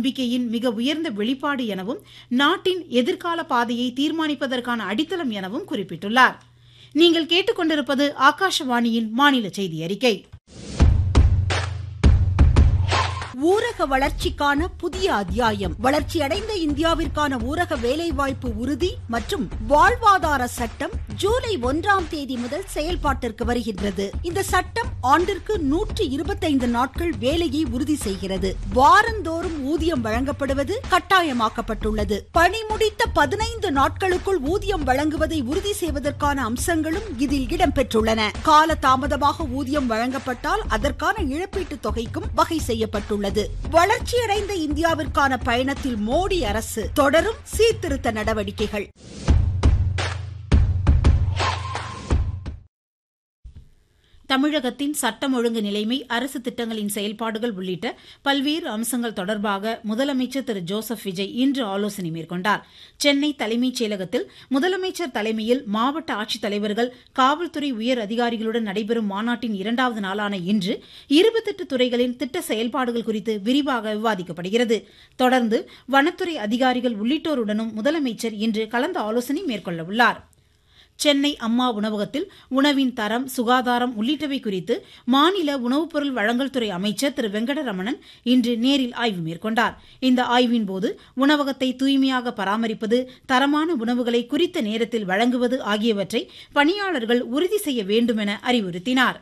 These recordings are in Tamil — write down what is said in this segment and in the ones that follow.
நம்பிக்கையின் மிக உயர்ந்த வெளிப்பாடு எனவும் நாட்டின் எதிர்கால பாதையை தீர்மானிப்பதற்கான அடித்தளம் எனவும் குறிப்பிட்டுள்ளார் நீங்கள் கேட்டுக்கொண்டிருப்பது ஆகாஷவாணியின் மாநில செய்தி அறிக்கை ஊரக வளர்ச்சிக்கான புதிய அத்தியாயம் வளர்ச்சியடைந்த இந்தியாவிற்கான ஊரக வேலைவாய்ப்பு உறுதி மற்றும் வாழ்வாதார சட்டம் ஜூலை ஒன்றாம் தேதி முதல் செயல்பாட்டிற்கு வருகின்றது இந்த சட்டம் ஆண்டிற்கு நூற்று இருபத்தைந்து நாட்கள் வேலையை உறுதி செய்கிறது வாரந்தோறும் ஊதியம் வழங்கப்படுவது கட்டாயமாக்கப்பட்டுள்ளது பணி முடித்த பதினைந்து நாட்களுக்குள் ஊதியம் வழங்குவதை உறுதி செய்வதற்கான அம்சங்களும் இதில் இடம்பெற்றுள்ளன கால தாமதமாக ஊதியம் வழங்கப்பட்டால் அதற்கான இழப்பீட்டுத் தொகைக்கும் வகை செய்யப்பட்டுள்ளது உள்ளது வளர்ச்சியடைந்த இந்தியாவிற்கான பயணத்தில் மோடி அரசு தொடரும் சீர்திருத்த நடவடிக்கைகள் தமிழகத்தின் சட்டம் ஒழுங்கு நிலைமை அரசு திட்டங்களின் செயல்பாடுகள் உள்ளிட்ட பல்வேறு அம்சங்கள் தொடர்பாக முதலமைச்சர் திரு ஜோசப் விஜய் இன்று ஆலோசனை மேற்கொண்டார் சென்னை தலைமைச் செயலகத்தில் முதலமைச்சர் தலைமையில் மாவட்ட ஆட்சித்தலைவர்கள் காவல்துறை உயர் அதிகாரிகளுடன் நடைபெறும் மாநாட்டின் இரண்டாவது நாளான இன்று இருபத்தெட்டு துறைகளின் திட்ட செயல்பாடுகள் குறித்து விரிவாக விவாதிக்கப்படுகிறது தொடர்ந்து வனத்துறை அதிகாரிகள் உள்ளிட்டோருடனும் முதலமைச்சர் இன்று கலந்து ஆலோசனை மேற்கொள்ள உள்ளார் சென்னை அம்மா உணவகத்தில் உணவின் தரம் சுகாதாரம் உள்ளிட்டவை குறித்து மாநில உணவுப் பொருள் வழங்கல் துறை அமைச்சர் திரு வெங்கடரமணன் இன்று நேரில் ஆய்வு மேற்கொண்டார் இந்த ஆய்வின் போது உணவகத்தை தூய்மையாக பராமரிப்பது தரமான உணவுகளை குறித்த நேரத்தில் வழங்குவது ஆகியவற்றை பணியாளர்கள் உறுதி செய்ய வேண்டுமென அறிவுறுத்தினார்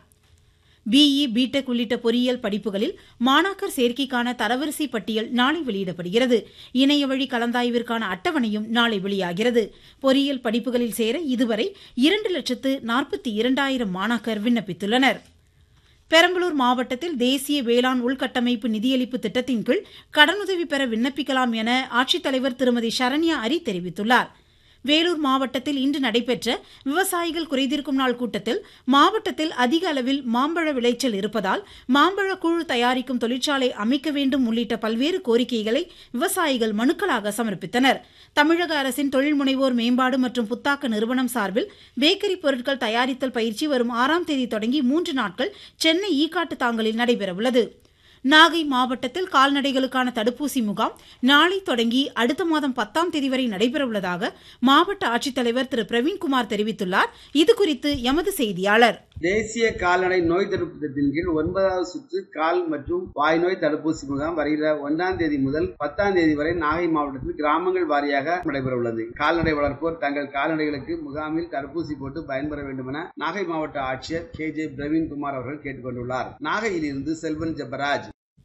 பிஇ பிடெக் உள்ளிட்ட பொறியியல் படிப்புகளில் மாணாக்கர் சேர்க்கைக்கான தரவரிசை பட்டியல் நாளை வெளியிடப்படுகிறது இணைய வழி கலந்தாய்விற்கான அட்டவணையும் நாளை வெளியாகிறது பொறியியல் படிப்புகளில் சேர இதுவரை இரண்டு லட்சத்து நாற்பத்தி இரண்டாயிரம் மாணாக்கர் விண்ணப்பித்துள்ளனர் பெரம்பலூர் மாவட்டத்தில் தேசிய வேளாண் உள்கட்டமைப்பு நிதியளிப்பு திட்டத்தின் கீழ் கடனுதவி பெற விண்ணப்பிக்கலாம் என ஆட்சித்தலைவர் திருமதி சரண்யா அரி தெரிவித்துள்ளார் வேலூர் மாவட்டத்தில் இன்று நடைபெற்ற விவசாயிகள் குறைதீர்க்கும் நாள் கூட்டத்தில் மாவட்டத்தில் அதிக அளவில் மாம்பழ விளைச்சல் இருப்பதால் மாம்பழ குழு தயாரிக்கும் தொழிற்சாலை அமைக்க வேண்டும் உள்ளிட்ட பல்வேறு கோரிக்கைகளை விவசாயிகள் மனுக்களாக சமர்ப்பித்தனர் தமிழக அரசின் தொழில் முனைவோர் மேம்பாடு மற்றும் புத்தாக்க நிறுவனம் சார்பில் பேக்கரி பொருட்கள் தயாரித்தல் பயிற்சி வரும் ஆறாம் தேதி தொடங்கி மூன்று நாட்கள் சென்னை ஈக்காட்டு தாங்கலில் நடைபெறவுள்ளது நாகை மாவட்டத்தில் கால்நடைகளுக்கான தடுப்பூசி முகாம் நாளை தொடங்கி அடுத்த மாதம் பத்தாம் தேதி வரை நடைபெறவுள்ளதாக மாவட்ட ஆட்சித்தலைவர் திரு பிரவீன்குமார் தெரிவித்துள்ளார் இதுகுறித்து எமது செய்தியாளர் தேசிய கால்நடை நோய் தடுப்பு திட்டத்தின் கீழ் ஒன்பதாவது சுற்று கால் மற்றும் வாய் நோய் தடுப்பூசி முகாம் வருகிற ஒன்றாம் தேதி முதல் பத்தாம் தேதி வரை நாகை மாவட்டத்தில் கிராமங்கள் வாரியாக நடைபெற உள்ளது கால்நடை வளர்ப்போர் தங்கள் கால்நடைகளுக்கு முகாமில் தடுப்பூசி போட்டு பயன்பெற வேண்டும் என நாகை மாவட்ட ஆட்சியர் கே ஜே பிரவீன்குமார் அவர்கள் கேட்டுக் கொண்டுள்ளார் நாகையில் இருந்து செல்வன் ஜெபராஜ்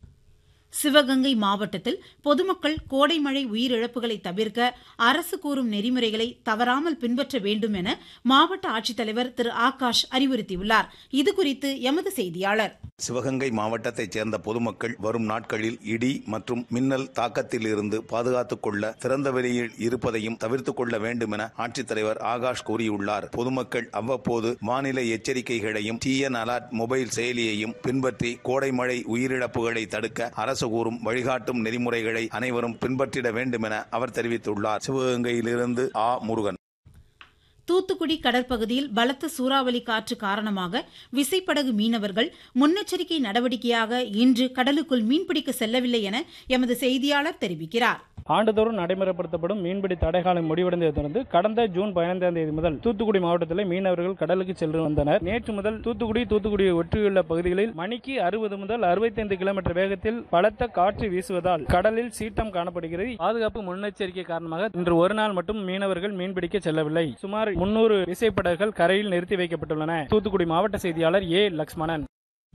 சிவகங்கை மாவட்டத்தில் பொதுமக்கள் கோடை மழை உயிரிழப்புகளை தவிர்க்க அரசு கூறும் நெறிமுறைகளை தவறாமல் பின்பற்ற வேண்டும் என மாவட்ட ஆட்சித்தலைவர் திரு ஆகாஷ் அறிவுறுத்தியுள்ளார் இதுகுறித்து எமது செய்தியாளர் சிவகங்கை மாவட்டத்தைச் சேர்ந்த பொதுமக்கள் வரும் நாட்களில் இடி மற்றும் மின்னல் தாக்கத்தில் இருந்து பாதுகாத்துக் கொள்ள திறந்த வெளியில் இருப்பதையும் தவிர்த்துக் கொள்ள வேண்டும் என ஆட்சித்தலைவர் ஆகாஷ் கூறியுள்ளார் பொதுமக்கள் அவ்வப்போது வானிலை எச்சரிக்கைகளையும் டிஎன் அலர்ட் மொபைல் செயலியையும் பின்பற்றி கோடை மழை உயிரிழப்புகளை தடுக்க அரசு கூறும் வழிகாட்டும் நெறிமுறைகளை அனைவரும் பின்பற்றிட வேண்டும் என அவர் தெரிவித்துள்ளார் சிவகங்கையிலிருந்து ஆ முருகன் தூத்துக்குடி கடற்பகுதியில் பலத்த சூறாவளி காற்று காரணமாக விசைப்படகு மீனவர்கள் முன்னெச்சரிக்கை நடவடிக்கையாக இன்று கடலுக்குள் மீன்பிடிக்க செல்லவில்லை என எமது செய்தியாளர் தெரிவிக்கிறார் ஆண்டுதோறும் நடைமுறைப்படுத்தப்படும் மீன்பிடி தடைகாலம் முடிவடைந்ததை தொடர்ந்து கடந்த ஜூன் பதினைந்தாம் தேதி முதல் தூத்துக்குடி மாவட்டத்தில் மீனவர்கள் கடலுக்கு சென்று வந்தனர் நேற்று முதல் தூத்துக்குடி தூத்துக்குடியை ஒற்றியுள்ள பகுதிகளில் மணிக்கு அறுபது முதல் அறுபத்தைந்து கிலோமீட்டர் வேகத்தில் பலத்த காற்று வீசுவதால் கடலில் சீற்றம் காணப்படுகிறது பாதுகாப்பு முன்னெச்சரிக்கை காரணமாக இன்று ஒரு நாள் மட்டும் மீனவர்கள் மீன்பிடிக்க செல்லவில்லை சுமார் முன்னூறு விசைப்படகுகள் கரையில் நிறுத்தி வைக்கப்பட்டுள்ளன தூத்துக்குடி மாவட்ட செய்தியாளர் ஏ லக்ஷ்மணன்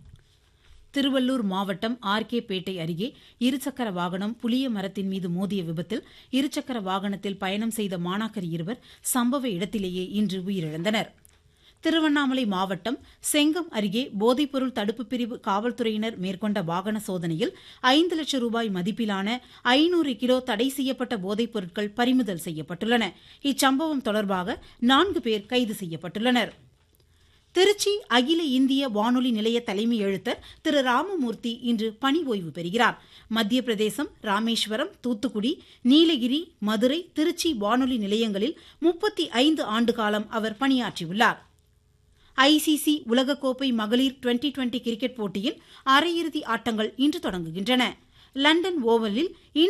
திருவள்ளூர் மாவட்டம் ஆர் கே பேட்டை அருகே இருசக்கர வாகனம் புளிய மரத்தின் மீது மோதிய விபத்தில் இருசக்கர வாகனத்தில் பயணம் செய்த மாணாக்கர் இருவர் சம்பவ இடத்திலேயே இன்று உயிரிழந்தனர் திருவண்ணாமலை மாவட்டம் செங்கம் அருகே போதைப்பொருள் தடுப்பு பிரிவு காவல்துறையினர் மேற்கொண்ட வாகன சோதனையில் ஐந்து லட்சம் ரூபாய் மதிப்பிலான ஐநூறு கிலோ தடை செய்யப்பட்ட போதைப் பொருட்கள் பறிமுதல் செய்யப்பட்டுள்ளன இச்சம்பவம் தொடர்பாக நான்கு பேர் கைது செய்யப்பட்டுள்ளனா் திருச்சி அகில இந்திய வானொலி நிலைய தலைமை எழுத்தர் திரு ராமமூர்த்தி இன்று பணி ஓய்வு பெறுகிறார் மத்திய பிரதேசம் ராமேஸ்வரம் தூத்துக்குடி நீலகிரி மதுரை திருச்சி வானொலி நிலையங்களில் முப்பத்தி ஐந்து ஆண்டு காலம் அவர் பணியாற்றியுள்ளார் ஐசிசி உலகக்கோப்பை மகளிர் டுவெண்டி டுவெண்டி கிரிக்கெட் போட்டியின் அரையிறுதி ஆட்டங்கள் இன்று தொடங்குகின்றன லண்டன் ஓவலில்